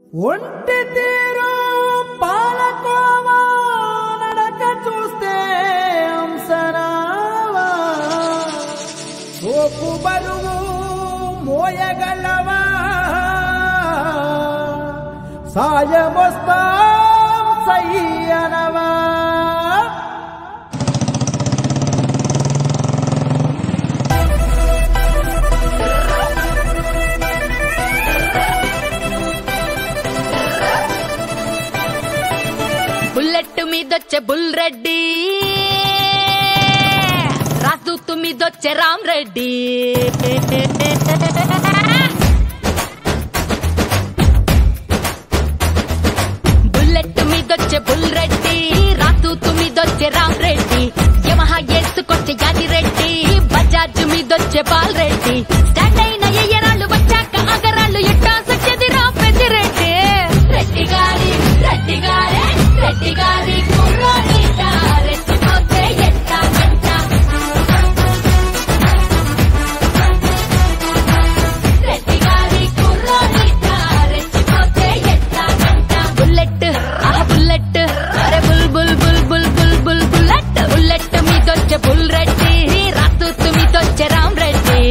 ఒంటి తీరు పాలకోవా నడక చూస్తే అంసరావా సోపు బరువు మోయగలవా సాయమొస్తా సయ్యనవా బుల్లెట్ మీదొచ్చే బుల్ రెడ్డి రాజదూతు మీదొచ్చే రామ్ రెడ్డి బుల్లెట్ మీదొచ్చే బుల్ రెడ్డి రాజదూతు మీదొచ్చే రామ్ రెడ్డి యమహా ఎత్తుకొచ్చే యాది రెడ్డి బజాజ్ మీదొచ్చే పాల్ రెడ్డి స్టాండ్ అయిన ఎయ్యరాళ్ళు వచ్చాక అగరాళ్ళు ఎట్టా సచ్చేది రా పెద్దిరెడ్డి రెడ్డి గారి రెడ్డి గారే రెడ్డి గారి కుర్రోడిట రెచ్చిపోతే ఎట్టా గంట రెడ్డి గారి కుర్రోడిట రెచ్చిపోతే ఎట్టా గంట బుల్లెట్ ఆ బుల్లెట్ అరే bull bull bull bull bull bull bullet bullet మీదొచ్చే బుల్ రెడ్డి రాతూతు మీదొచ్చే రామ్ రెడ్డి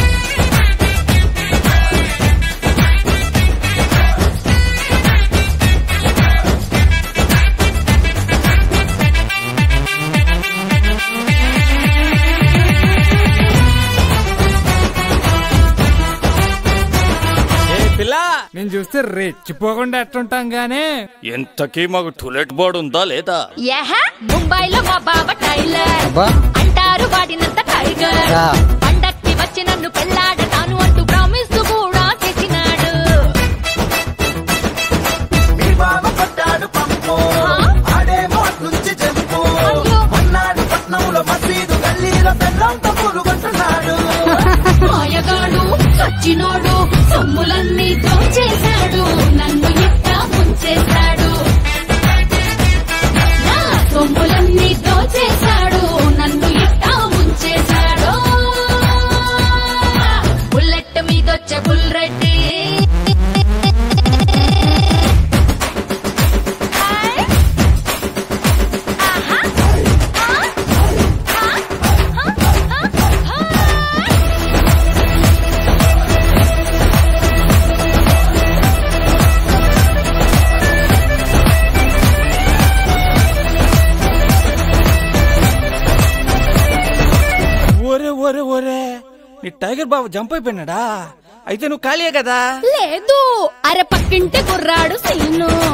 ఏ పిల్ల నేను చూస్తే రెచ్చిపోకుండా ఎట్టుంటాం గానీ ఎంతకీ మాకు టూలెట్ బోర్డు ఉందా లేదా యహ ముంబైలో మా బావ టైలర్ అంటారు వాడినంత టైగర్ పండక్కి వచ్చి నన్ను పెళ్ళాడతాను అంటూ ప్రామిస్ కూడా చేసినాడు మీ బావ కొట్టాడు పంపు ఆ? ఆడేమో నుంచి చెంపు అయ్యో. మన్నాడు పట్నంలో మసీదు గల్లీలో పెళ్ళంతా పూలుగొంటున్నాడు మాయగాడు సచ్చినోడు సొమ్ములన్నీ దోచేశాడు నన్ను ఇట్ట ముంచేశాడు నా సొమ్ములన్నీ దోచేశాడు నన్ను ఇట్ట ముంచేశాడు బుల్లెట్ మీదొచ్చే బుల్రెడ్డి ఒరే ఒరే ఒరే నీ టైగర్ బాబు జంప్ అయిపోయినాడా అయితే నువ్వు ఖాళీయే కదా లేదు అరే పక్కింటి కుర్రాడు సీను